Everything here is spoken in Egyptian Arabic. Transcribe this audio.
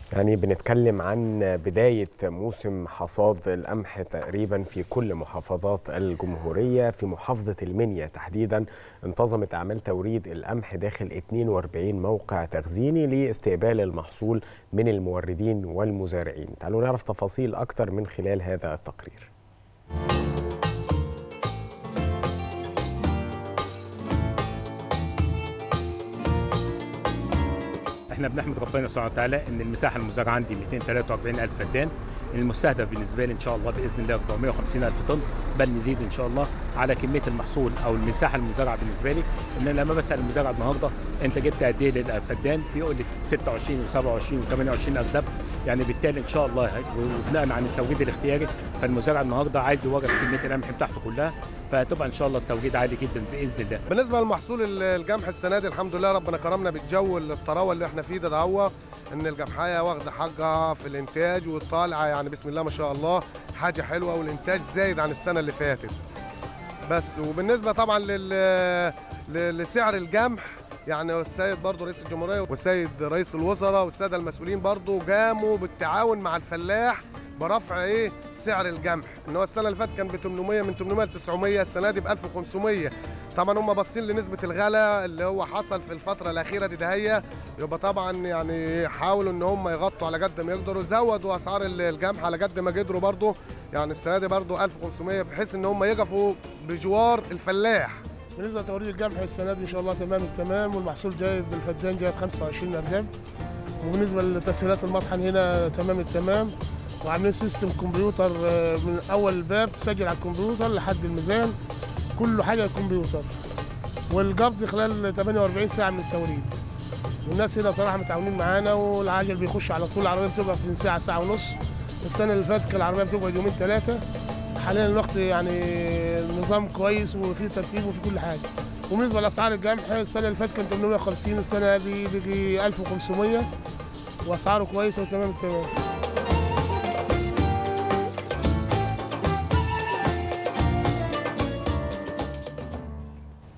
يعني بنتكلم عن بداية موسم حصاد القمح تقريبا في كل محافظات الجمهورية في محافظة المنيا تحديدا انتظمت أعمال توريد القمح داخل 42 موقع تخزيني لاستقبال المحصول من الموردين والمزارعين تعالوا نعرف تفاصيل أكثر من خلال هذا التقرير احنا بنحمد ربنا سبحانه وتعالى ان المساحه المزرعه عندي 243 الف فدان المستهدف بالنسبه لي ان شاء الله باذن الله 450 الف طن بل نزيد ان شاء الله على كميه المحصول او المساحه المزرعه بالنسبه لي ان انا لما بسال المزارع النهارده انت جبت قد ايه للفدان بيقول لي 26 و27 و28 اردب يعني بالتالي ان شاء الله وبناء عن التوجيد الاختياري فالمزارع النهارده عايز يورد كميه القمح بتاعته كلها فتبقى ان شاء الله التوجيد عالي جدا باذن الله بالنسبه لمحصول القمح السنه دي الحمد لله ربنا كرمنا بالجو الطراوه اللي احنا فيه ده دعوه ان القمحايه واخده حقها في الانتاج وطالعه يعني بسم الله ما شاء الله حاجه حلوه والانتاج زايد عن السنه اللي فاتت بس وبالنسبه طبعا لل لسعر القمح يعني السيد برضه رئيس الجمهوريه والسيد رئيس الوزراء والساده المسؤولين برضه قاموا بالتعاون مع الفلاح برفع ايه سعر القمح ان هو السنه اللي فاتت كان ب 800 من 800 ل 900 السنه دي ب 1500 طبعا هم باصين لنسبه الغلاء اللي هو حصل في الفتره الاخيره دي دهيه يبقى طبعا يعني حاولوا ان هم يغطوا على قد ما يقدروا زودوا اسعار القمح على قد ما قدروا برضه يعني السنه دي برضه 1500 بحيث ان هم يقفوا بجوار الفلاح بالنسبه لتوريد القمح السنه دي ان شاء الله تمام التمام والمحصول جايب بالفدان جايب 25 ارداب وبالنسبه لتسهيلات المطحن هنا تمام التمام وعاملين سيستم كمبيوتر من اول الباب تسجل على الكمبيوتر لحد الميزان كله حاجه كمبيوتر والقبض خلال 48 ساعه من التوريد والناس هنا صراحه متعاونين معانا والعجل بيخش على طول العربيه بتبقى في ساعه ساعه ونص السنه اللي فاتت كان العربيه بتقعد يومين ثلاثه حاليا الوقت يعني نظام كويس وفي ترتيب وفي كل حاجه وبالنسبه لاسعار القمح السنه اللي فاتت كان 850 السنه دي بيجي 1500 واسعاره كويسه وتمام التمام